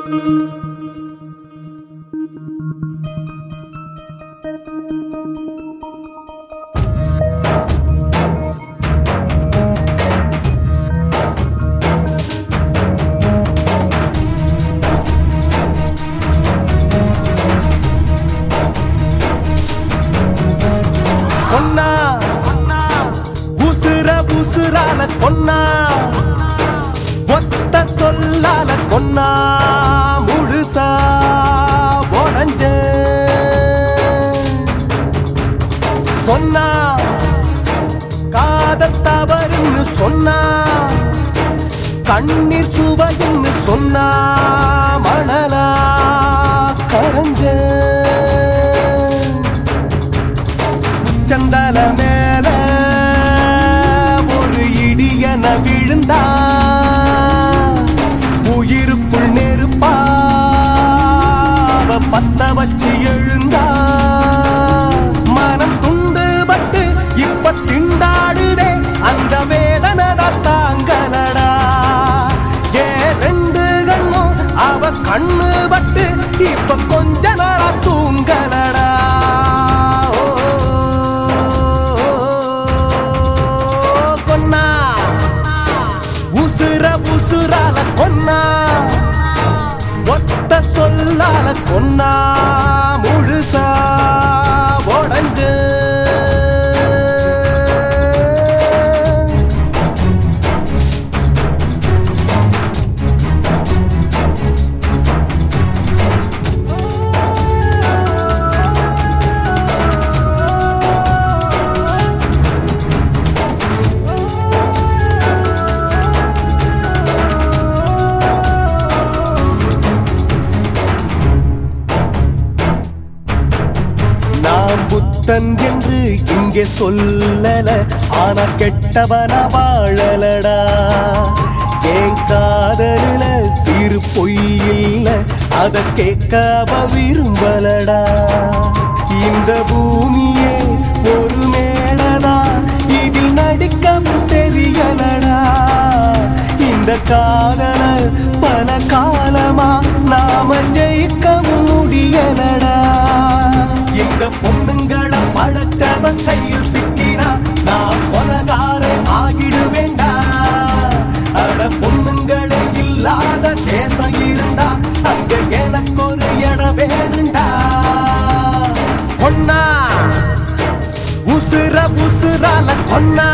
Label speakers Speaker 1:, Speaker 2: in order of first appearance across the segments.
Speaker 1: கொன்னா உசுர உசுரால கொன்னா ஒத்த சொல்லால கொன்னா முழுசா உடஞ்ச சொன்னா காதல் தவறுன்னு சொன்னா கண்ணீர் சுவைன்னு சொன்னா மணலா கரைஞ்ச சந்தல மேல ஒரு இடியன விழுந்தா உயிருக்குள் நெருப்பா அவ பத்த வச்சு எழுந்தா மனம் துண்டு பட்டு இப்ப திண்டாடுதே அந்த வேதனை தான் தாங்கலடா ஏ ரெண்டு கண்ணும் அவ கண்ணு பட்டு இப்ப கொஞ்ச நாளா தூங்கலடா ஓ, கொன்னா உசுர உசுரால கொன்னா ஒத்த சொல்லால கொன்னா முழுசா உடஞ்சு நாம் புத்தன் என்று இங்கே சொல்லல ஆனா கெட்டவன வாழலடா என் காதலில சிறு பொய் இல்ல அத கேட்க அவ விரும்பலடா இந்த பூமியே ஒரு மேளதான் இதில் நடிக்கவும் தெரியலடா இந்த காதல பல காலமா நாம ஜெயிக்கவும் முடியலடா இந்த பொண்ணுங்களை படைச்சவன் கையில் சிக்கினா நான் கொலகாரே ஆகிடுவேண்டா அட பொண்ணுங்களே இல்லாத தேசம் இருந்தா அங்க எனக்கு ஒரு இடம் வேணுண்டா கொன்னா உசுர உசுரால கொன்னா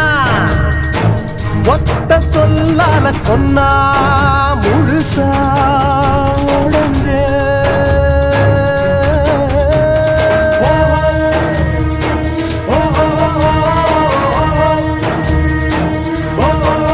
Speaker 1: ஒத்த சொல்லால கொன்னா முழுசா உடஞ்சே ஓ, ஓ, ஓ, ஓ,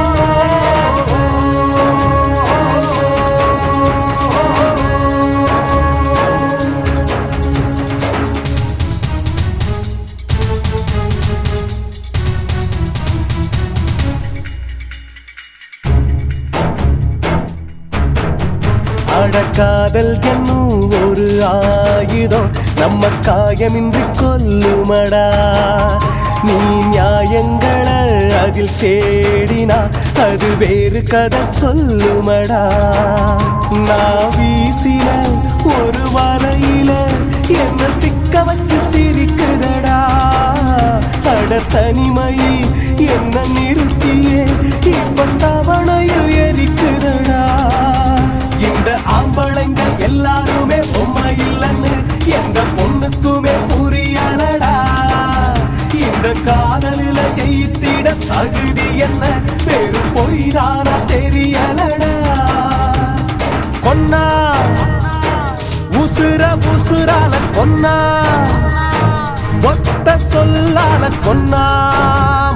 Speaker 1: அடக்காதல் என்னும் ஒரு ஆயுதம் நம்ம காயமின்றி கொல்லுமடா நீ நியாயங்களை அதில் தேடினா அது வேறு கதை சொல்லுமடா நான் வீசின ஒரு வலையில என்ன சிக்க வச்சு சிரிக்குதடா அட தனிமையில் என்ன நிறுத்தியே இப்ப தவணையில் எரிக்குதடா இந்த ஆம்பளைங்க எல்லாருமே பொம்மை இல்லைன்னு எந்த பொண்ணுக்குமே புரியலடா இந்த காதலில ஜெயித்திட தகுதி என்ன வெறும் பொய்தான தெரியலடா கொன்னா உசுர உசுரால கொன்னா ஒத்த சொல்லால கொன்னா